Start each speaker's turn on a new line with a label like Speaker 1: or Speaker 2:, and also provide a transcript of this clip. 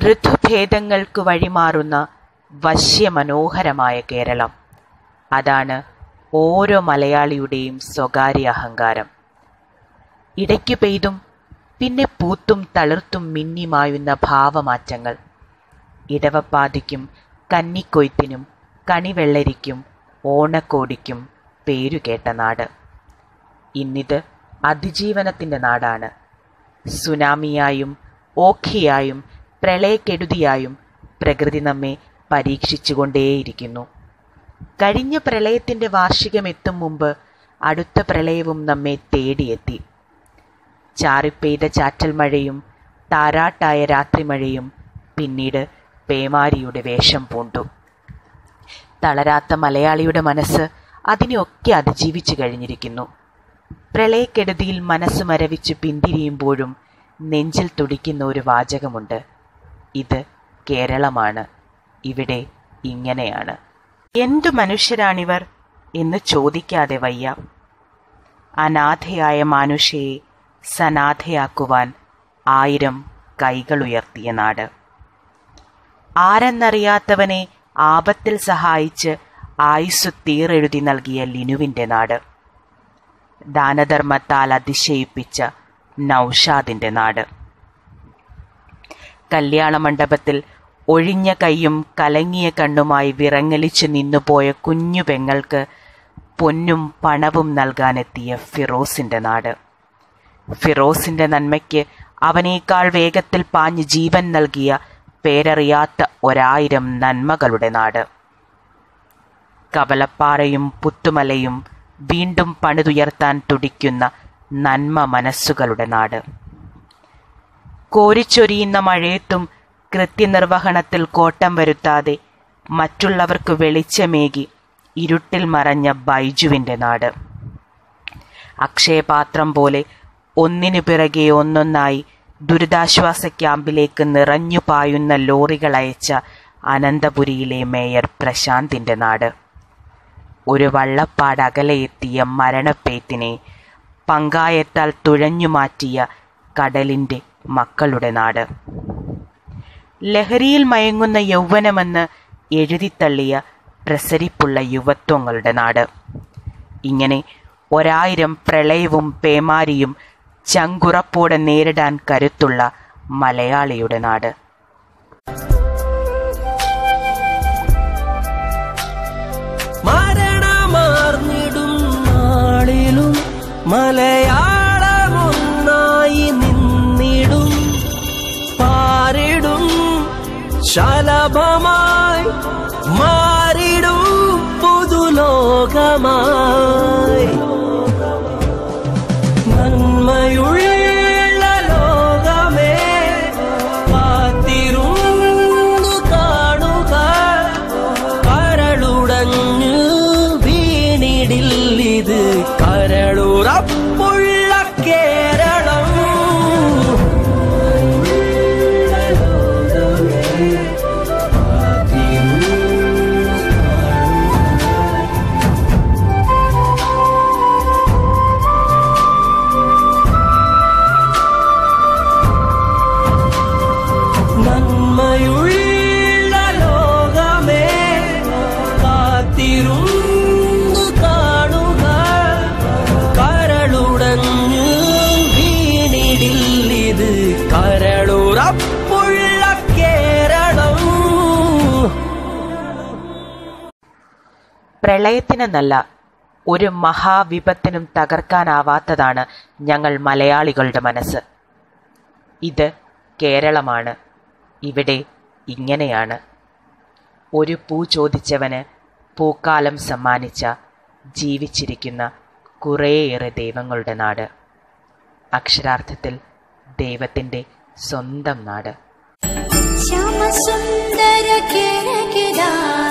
Speaker 1: ഋതുഭേദങ്ങൾക്ക് വഴിമാറുന്ന വശ്യമനോഹരമായ കേരളം അതാണ് ഓരോ മലയാളിയുടെയും സ്വകാര്യ അഹങ്കാരം ഇടയ്ക്ക് പെയ്തും പിന്നെ പൂത്തും തളിർത്തും മിന്നിമായുന്ന ഭാവമാറ്റങ്ങൾ ഇടവപ്പാതിക്കും കന്നിക്കൊയ്ത്തിനും കണിവെള്ളരിക്കും ഓണക്കോടിക്കും പേരുകേട്ട നാട് ഇന്നിത് അതിജീവനത്തിൻ്റെ നാടാണ് സുനാമിയായും ഓഖിയായും പ്രളയക്കെടുതിയായും പ്രകൃതി നമ്മെ പരീക്ഷിച്ചുകൊണ്ടേയിരിക്കുന്നു കഴിഞ്ഞ പ്രളയത്തിൻ്റെ വാർഷികം എത്തും മുമ്പ് അടുത്ത പ്രളയവും നമ്മെ തേടിയെത്തി ചാറിപ്പെയ്ത ചാറ്റൽ മഴയും താരാട്ടായ രാത്രിമഴയും പിന്നീട് പേമാരിയുടെ വേഷം പൂണ്ടു തളരാത്ത മലയാളിയുടെ മനസ്സ് അതിനെയൊക്കെ അതിജീവിച്ചു കഴിഞ്ഞിരിക്കുന്നു പ്രളയക്കെടുതിയിൽ മനസ്സ് മരവിച്ച് പിന്തിരിയുമ്പോഴും നെഞ്ചിൽ തുടിക്കുന്ന ഒരു വാചകമുണ്ട് ഇത് കേരളമാണ് ഇവിടെ ഇങ്ങനെയാണ് എന്തു മനുഷ്യരാണിവർ എന്ന് ചോദിക്കാതെ വയ്യ അനാഥയായ മാനുഷയെ സനാഥയാക്കുവാൻ ആയിരം കൈകളുയർത്തിയ നാട് ആരെന്നറിയാത്തവനെ ആപത്തിൽ സഹായിച്ച് ആയുസ് തീറെഴുതി നൽകിയ ലിനുവിൻ്റെ നാട് ദാനധർമ്മത്താൽ അതിശയിപ്പിച്ച നൗഷാദിൻ്റെ നാട് കല്യാണ മണ്ഡപത്തിൽ ഒഴിഞ്ഞ കൈയും കലങ്ങിയ കണ്ണുമായി വിറങ്ങലിച്ചു നിന്നുപോയ കുഞ്ഞു പെങ്ങൾക്ക് പൊന്നും പണവും നൽകാനെത്തിയ ഫിറോസിൻ്റെ നാട് ഫിറോസിൻ്റെ നന്മയ്ക്ക് അവനേക്കാൾ വേഗത്തിൽ പാഞ്ഞ് ജീവൻ നൽകിയ പേരറിയാത്ത ഒരായിരം നന്മകളുടെ നാട് കവലപ്പാറയും പുത്തുമലയും വീണ്ടും പണിതുയർത്താൻ തുടിക്കുന്ന നന്മ മനസ്സുകളുടെ നാട് കോരിച്ചൊരിയുന്ന മഴയത്തും കൃത്യനിർവഹണത്തിൽ കോട്ടം വരുത്താതെ മറ്റുള്ളവർക്ക് വെളിച്ചമേകി ഇരുട്ടിൽ മറഞ്ഞ ബൈജുവിൻ്റെ നാട് അക്ഷയപാത്രം പോലെ ഒന്നിനു പിറകെ ഒന്നൊന്നായി ദുരിതാശ്വാസ ക്യാമ്പിലേക്ക് നിറഞ്ഞു പായുന്ന ലോറികൾ അയച്ച അനന്തപുരിയിലെ മേയർ പ്രശാന്തിൻ്റെ നാട് ഒരു വള്ളപ്പാട് അകലെ എത്തിയ മരണപ്പേത്തിനെ പങ്കായത്താൽ തുഴഞ്ഞു മാറ്റിയ കടലിൻ്റെ മക്കളുടെ നാട് ലഹരിയിൽ മയങ്ങുന്ന യൗവനമെന്ന് എഴുതിത്തള്ളിയ പ്രസരിപ്പുള്ള യുവത്വങ്ങളുടെ നാട് ഇങ്ങനെ ഒരായിരം പ്രളയവും പേമാരിയും ചങ്കുറപ്പോടെ നേരിടാൻ കരുത്തുള്ള മലയാളിയുടെ നാട്
Speaker 2: മരണമാർന്നിടും നാളിലും മലയാളമൊന്നായി നിന്നിടും പാരിടും ശലഭമായി മാറിടും പുതുലോകമായി നന്മയുള്ള ലോകമേ കാത്തിരുന്നു കാണുക കരളുടഞ്ഞു വീണിടില്ലിത് കരളുറപ്പുള്ള കേരളം നന്മയുള്ള ലോകമേ കാത്തിരുന്നു കാണുക കരളുടഞ്ഞു വീണിടില്ലിത് കരളുറപ്പുള്ള കേരളം
Speaker 1: പ്രളയത്തിനെന്നല്ല ഒരു മഹാവിപത്തിനും തകർക്കാനാവാത്തതാണ് ഞങ്ങൾ മലയാളികളുടെ മനസ്സ് ഇത് കേരളമാണ് ഇവിടെ ഇങ്ങനെയാണ് ഒരു പൂ ചോദിച്ചവന് പൂക്കാലം സമ്മാനിച്ച ജീവിച്ചിരിക്കുന്ന കുറേയേറെ ദൈവങ്ങളുടെ നാട് അക്ഷരാർത്ഥത്തിൽ ദൈവത്തിൻ്റെ സ്വന്തം നാട്
Speaker 3: ശ്യാമസുന്ദര കിരകിരാ